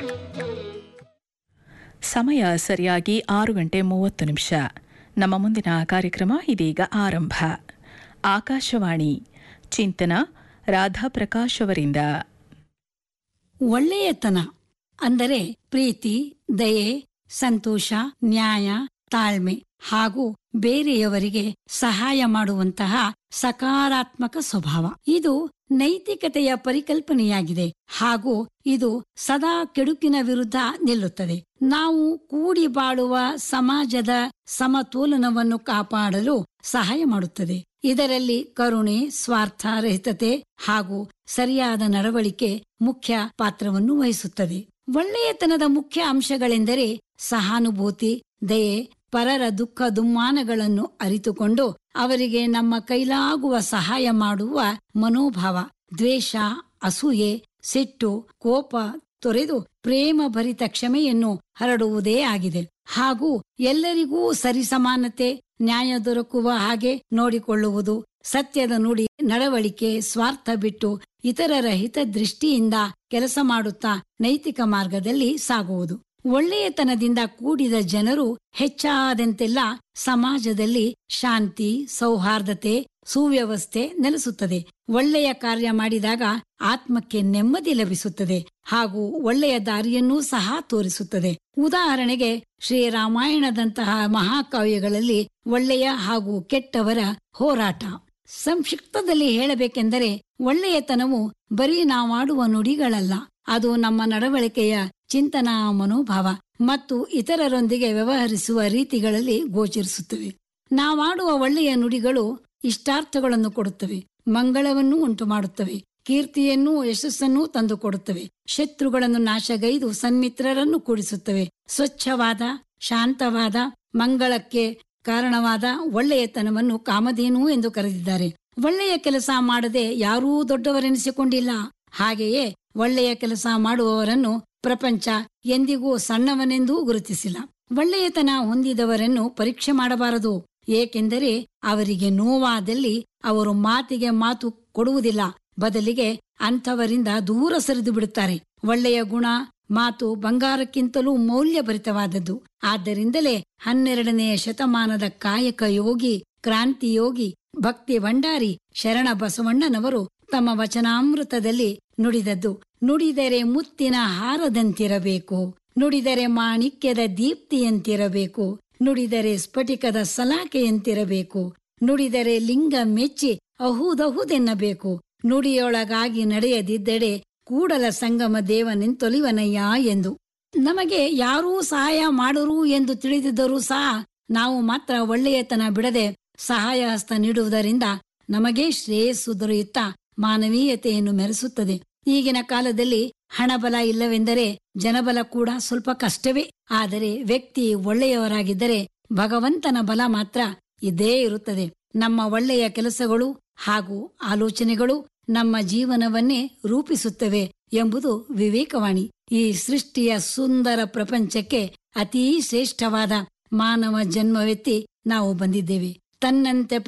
ಸಮಯ ಸರಿಯಾಗಿ ಆರು ಗಂಟೆ ಮೂವತ್ತು ನಿಮಿಷ ನಮ್ಮ ಮುಂದಿನ ಕಾರ್ಯಕ್ರಮ ಇದೀಗ ಆರಂಭ ಆಕಾಶವಾಣಿ ಚಿಂತನ ರಾಧಾಪ್ರಕಾಶ್ ಅವರಿಂದ ಒಳ್ಳೆಯತನ ಅಂದರೆ ಪ್ರೀತಿ ದಯೆ ಸಂತೋಷ ನ್ಯಾಯ ತಾಳ್ಮೆ ಹಾಗೂ ಬೇರೆಯವರಿಗೆ ಸಹಾಯ ಮಾಡುವಂತಹ ಸಕಾರಾತ್ಮಕ ಸ್ವಭಾವ ಇದು ನೈತಿಕತೆಯ ಪರಿಕಲ್ಪನೆಯಾಗಿದೆ ಹಾಗೂ ಇದು ಸದಾ ಕೆಡುಕಿನ ವಿರುದ್ಧ ನಿಲ್ಲುತ್ತದೆ ನಾವು ಕೂಡಿ ಬಾಳುವ ಸಮಾಜದ ಸಮತೋಲನವನ್ನು ಕಾಪಾಡಲು ಸಹಾಯ ಮಾಡುತ್ತದೆ ಇದರಲ್ಲಿ ಕರುಣೆ ಸ್ವಾರ್ಥ ರಹಿತತೆ ಹಾಗೂ ಸರಿಯಾದ ನಡವಳಿಕೆ ಮುಖ್ಯ ಪಾತ್ರವನ್ನು ವಹಿಸುತ್ತದೆ ಒಳ್ಳೆಯತನದ ಮುಖ್ಯ ಅಂಶಗಳೆಂದರೆ ಸಹಾನುಭೂತಿ ದಯೆ ಪರರ ದುಃಖ ದುಮ್ಮಾನಗಳನ್ನು ಅರಿತುಕೊಂಡು ಅವರಿಗೆ ನಮ್ಮ ಕೈಲಾಗುವ ಸಹಾಯ ಮಾಡುವ ಮನೋಭಾವ ದ್ವೇಷ ಅಸೂಯೆ ಸಿಟ್ಟು ಕೋಪ ತೊರೆದು ಪ್ರೇಮ ಭರಿತ ಕ್ಷಮೆಯನ್ನು ಹರಡುವುದೇ ಆಗಿದೆ ಹಾಗೂ ಎಲ್ಲರಿಗೂ ಸರಿಸಮಾನತೆ ನ್ಯಾಯ ದೊರಕುವ ಹಾಗೆ ನೋಡಿಕೊಳ್ಳುವುದು ಸತ್ಯದ ನುಡಿ ನಡವಳಿಕೆ ಸ್ವಾರ್ಥ ಬಿಟ್ಟು ಇತರರ ಹಿತದೃಷ್ಟಿಯಿಂದ ಕೆಲಸ ಮಾಡುತ್ತಾ ನೈತಿಕ ಮಾರ್ಗದಲ್ಲಿ ಸಾಗುವುದು ಒಳ್ಳೆಯತನದಿಂದ ಕೂಡಿದ ಜನರು ಹೆಚ್ಚಾದಂತೆಲ್ಲ ಸಮಾಜದಲ್ಲಿ ಶಾಂತಿ ಸೌಹಾರ್ದತೆ ಸುವ್ಯವಸ್ಥೆ ನೆಲೆಸುತ್ತದೆ ಒಳ್ಳೆಯ ಕಾರ್ಯ ಮಾಡಿದಾಗ ಆತ್ಮಕ್ಕೆ ನೆಮ್ಮದಿ ಲಭಿಸುತ್ತದೆ ಹಾಗೂ ಒಳ್ಳೆಯ ದಾರಿಯನ್ನೂ ಸಹ ತೋರಿಸುತ್ತದೆ ಉದಾಹರಣೆಗೆ ಶ್ರೀರಾಮಾಯಣದಂತಹ ಮಹಾಕಾವ್ಯಗಳಲ್ಲಿ ಒಳ್ಳೆಯ ಹಾಗೂ ಕೆಟ್ಟವರ ಹೋರಾಟ ಸಂಕ್ಷಿಪ್ತದಲ್ಲಿ ಹೇಳಬೇಕೆಂದರೆ ಒಳ್ಳೆಯತನವು ಬರೀ ನಾವಾಡುವ ನುಡಿಗಳಲ್ಲ ಅದು ನಮ್ಮ ನಡವಳಿಕೆಯ ಚಿಂತನಾ ಮನೋಭಾವ ಮತ್ತು ಇತರರೊಂದಿಗೆ ವ್ಯವಹರಿಸುವ ರೀತಿಗಳಲ್ಲಿ ಗೋಚರಿಸುತ್ತವೆ ನಾವಾಡುವ ಒಳ್ಳೆಯ ನುಡಿಗಳು ಇಷ್ಟಾರ್ಥಗಳನ್ನು ಕೊಡುತ್ತವೆ ಮಂಗಳವನ್ನು ಉಂಟು ಮಾಡುತ್ತವೆ ಕೀರ್ತಿಯನ್ನೂ ಯಶಸ್ಸನ್ನೂ ತಂದುಕೊಡುತ್ತವೆ ಶತ್ರುಗಳನ್ನು ನಾಶಗೈದು ಸನ್ಮಿತ್ರರನ್ನು ಕೂಡಿಸುತ್ತವೆ ಸ್ವಚ್ಛವಾದ ಶಾಂತವಾದ ಮಂಗಳಕ್ಕೆ ಕಾರಣವಾದ ಒಳ್ಳೆಯತನವನ್ನು ಕಾಮಧೇನು ಎಂದು ಕರೆದಿದ್ದಾರೆ ಒಳ್ಳೆಯ ಕೆಲಸ ಮಾಡದೆ ಯಾರೂ ದೊಡ್ಡವರೆನಿಸಿಕೊಂಡಿಲ್ಲ ಹಾಗೆಯೇ ಒಳ್ಳೆಯ ಕೆಲಸ ಮಾಡುವವರನ್ನು ಪ್ರಪಂಚ ಎಂದಿಗೂ ಸಣ್ಣವನೆಂದೂ ಗುರುತಿಸಿಲ್ಲ ಒಳ್ಳೆಯತನ ಹೊಂದಿದವರನ್ನು ಪರೀಕ್ಷೆ ಮಾಡಬಾರದು ಏಕೆಂದರೆ ಅವರಿಗೆ ನೋವಾದಲ್ಲಿ ಅವರು ಮಾತಿಗೆ ಮಾತು ಕೊಡುವುದಿಲ್ಲ ಬದಲಿಗೆ ಅಂಥವರಿಂದ ದೂರ ಸರಿದು ಬಿಡುತ್ತಾರೆ ಒಳ್ಳೆಯ ಗುಣ ಮಾತು ಬಂಗಾರಕ್ಕಿಂತಲೂ ಮೌಲ್ಯಭರಿತವಾದದ್ದು ಆದ್ದರಿಂದಲೇ ಹನ್ನೆರಡನೆಯ ಶತಮಾನದ ಕಾಯಕ ಯೋಗಿ ಕ್ರಾಂತಿ ಯೋಗಿ ಭಕ್ತಿ ಭಂಡಾರಿ ಶರಣ ಬಸವಣ್ಣನವರು ತಮ್ಮ ವಚನಾಮೃತದಲ್ಲಿ ನುಡಿದದ್ದು ನುಡಿದರೆ ಮುತ್ತಿನ ಹಾರದಂತಿರಬೇಕು ನುಡಿದರೆ ಮಾಣಿಕ್ಯದ ದೀಪ್ತಿಯಂತಿರಬೇಕು ನುಡಿದರೆ ಸ್ಫಟಿಕದ ಸಲಾಕೆಯಂತಿರಬೇಕು ನುಡಿದರೆ ಲಿಂಗ ಮೆಚ್ಚಿ ಅಹುದಹುದೆನ್ನಬೇಕು ನುಡಿಯೊಳಗಾಗಿ ನಡೆಯದಿದ್ದಡೆ ಕೂಡಲ ಸಂಗಮ ದೇವನೆಂತೊಲಿವನಯ್ಯ ಎಂದು ನಮಗೆ ಯಾರೂ ಸಹಾಯ ಮಾಡರು ಎಂದು ತಿಳಿದಿದ್ದರೂ ಸಹ ನಾವು ಮಾತ್ರ ಒಳ್ಳೆಯತನ ಬಿಡದೆ ಸಹಾಯ ಹಸ್ತ ನೀಡುವುದರಿಂದ ನಮಗೆ ಶ್ರೇಯಸ್ಸು ದೊರೆಯುತ್ತಾ ಮಾನವೀಯತೆಯನ್ನು ಮೆರೆಸುತ್ತದೆ ಈಗಿನ ಕಾಲದಲ್ಲಿ ಹಣಬಲ ಇಲ್ಲವೆಂದರೆ ಜನಬಲ ಕೂಡ ಸ್ವಲ್ಪ ಕಷ್ಟವೇ ಆದರೆ ವ್ಯಕ್ತಿ ಒಳ್ಳೆಯವರಾಗಿದ್ದರೆ ಭಗವಂತನ ಬಲ ಮಾತ್ರ ಇದ್ದೇ ಇರುತ್ತದೆ ನಮ್ಮ ಒಳ್ಳೆಯ ಕೆಲಸಗಳು ಹಾಗೂ ಆಲೋಚನೆಗಳು ನಮ್ಮ ಜೀವನವನ್ನೇ ರೂಪಿಸುತ್ತವೆ ಎಂಬುದು ವಿವೇಕವಾಣಿ ಈ ಸೃಷ್ಟಿಯ ಸುಂದರ ಪ್ರಪಂಚಕ್ಕೆ ಅತೀ ಶ್ರೇಷ್ಠವಾದ ಮಾನವ ಜನ್ಮವೆತ್ತಿ ನಾವು ಬಂದಿದ್ದೇವೆ ತನ್ನಂತೆ